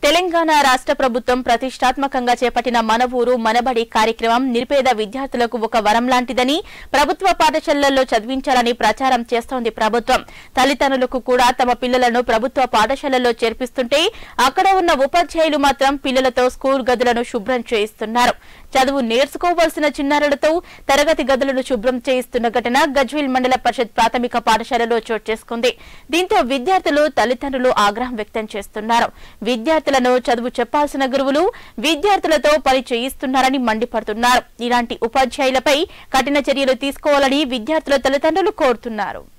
తెలంగాణ రాష్ట్ర ప్రభుత్వం ప్రతిష్టాత్మకంగా చేపట్టిన మన ఊరు మనబడి కార్యక్రమం నిరుపేద విద్యార్థులకు ఒక వరం లాంటిదని ప్రభుత్వ పాఠశాలల్లో చదివించాలని ప్రచారం చేస్తోంది ప్రభుత్వం తల్లిదండ్రులకు కూడా తమ పిల్లలను ప్రభుత్వ పాఠశాలల్లో చేర్పిస్తుంటే అక్కడ ఉన్న ఉపాధ్యాయులు మాత్రం పిల్లలతో స్కూల్ గదులను శుభ్రం చేయిస్తున్నారు చదువు నేర్చుకోవాల్సిన చిన్నారులతో తరగతి గదులను శుభ్రం చేయిస్తున్న ఘటన గజ్వేల్ మండల పరిషత్ ప్రాథమిక పాఠశాలలో చోటు చేసుకుంది దీంతో విద్యార్థులు తల్లిదండ్రులు ఆగ్రహం వ్యక్తం చేస్తున్నారు విద్యార్థులను చదువు చెప్పాల్సిన గురువులు విద్యార్థులతో పని చేయిస్తున్నారని మండిపడుతున్నారు ఇలాంటి ఉపాధ్యాయులపై కఠిన చర్యలు తీసుకోవాలని విద్యార్థుల తల్లిదండ్రులు కోరుతున్నారు